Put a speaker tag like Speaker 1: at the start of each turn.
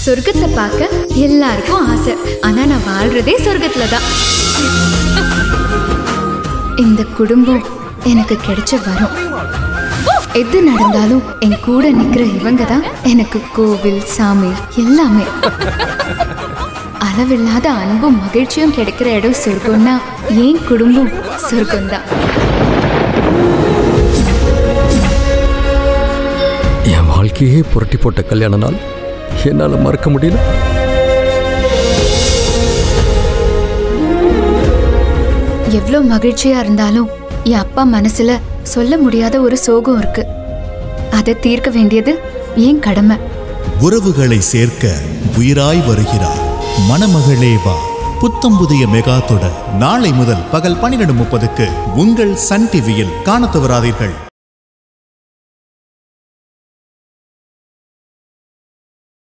Speaker 1: சொர்க்கத்தை பார்க்க எல்லாருக்கும் ஆசை ஆனா நான் வாழ்றதே சொர்க்கத்துல தான் இந்த குடும்பம் எனக்கு கிடைச்ச வரும் எது நடந்தாலும் என் கூட நிக்கிற இவங்க தான் எனக்கு கோவில் சாமி எல்லாமே அளவில்லாத அன்பும் மகிழ்ச்சியும் கிடைக்கிற இடம் சொர்க்கம்னா என் குடும்பம் சொர்க்கம்தான்
Speaker 2: என் வாழ்க்கையே புரட்டி போட்ட கல்யாண நாள் என்னால் மறக்க முடியல
Speaker 1: எவ்வளோ மகிழ்ச்சியா இருந்தாலும் என் அப்பா மனசுல சொல்ல முடியாத ஒரு சோகம் இருக்கு அதை தீர்க்க வேண்டியது என் கடமை
Speaker 3: உறவுகளை சேர்க்க உயிராய் வருகிறார் மணமகளே வா புத்தம் புதிய மெகா தொடர் நாளை முதல் பகல் பன்னிரண்டு முப்பதுக்கு உங்கள் சன் டிவியில் காணத் தவறாதீர்கள்